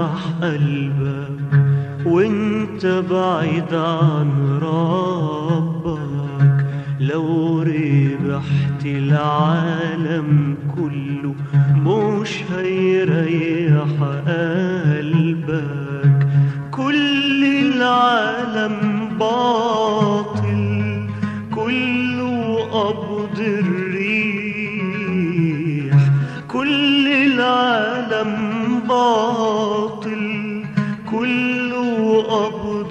يفتح قلبك وانت بعيد عن ربك لو ربحت العالم كله مش هيريح قلبك كل العالم باطل كله قبض الريح كل العالم باطل كله قبض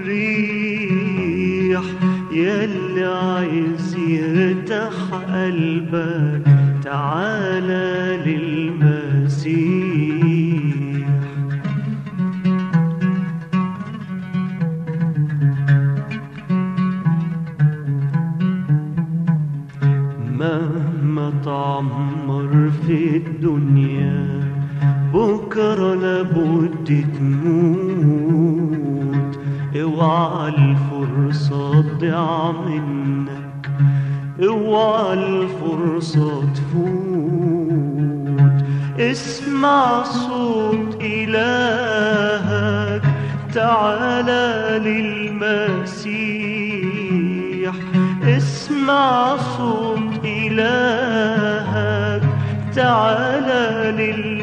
الريح ياللي عايز يرتاح قلبك تعالى للمسيح مهما تعمر في الدنيا بكرة لابد تموت اوعى الفرصة تضيع منك اوعى الفرصة تفوت اسمع صوت إلهك تعالى للمسيح اسمع صوت إلهك تعالى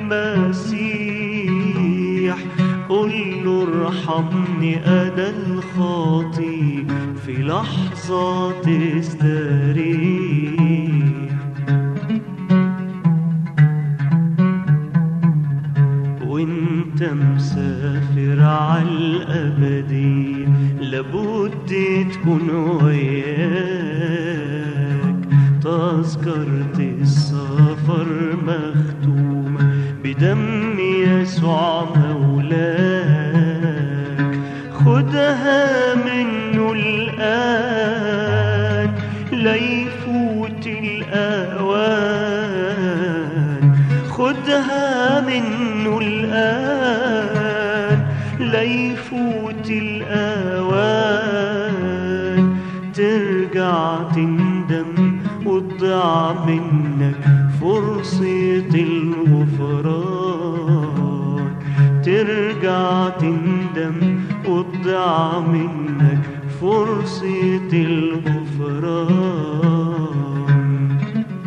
للمسيح قل له ارحمني أنا الخاطي في لحظة تستريح وانت مسافر عالأبدية لابد تكون وياك تذكرة السفر مختومة بدم يسوع مولاك خدها منه الآن ليفوت الأوان خدها منه الآن ليفوت الأوان ترجع تندم وتضيع منك فرصة الغفران ترجع تندم وتضيع منك فرصة الغفران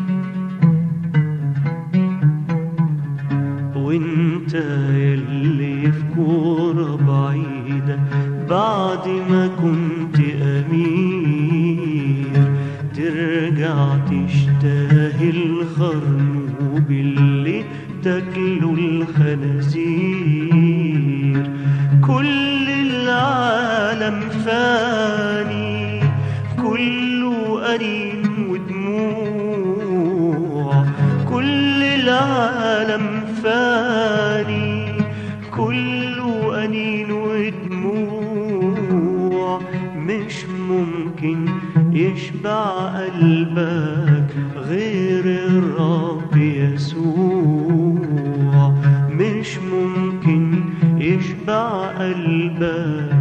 وانت يلي في كورة بعيدة بعد ما كنت أمير ترجع تشتهي الخرنوب اللي تاكله الخنازير كل العالم فاني كله أنين ودموع كل العالم فاني كله أنين ودموع مش ممكن يشبع قلبك غير الرب يسوع مش ممكن يشبع قلبك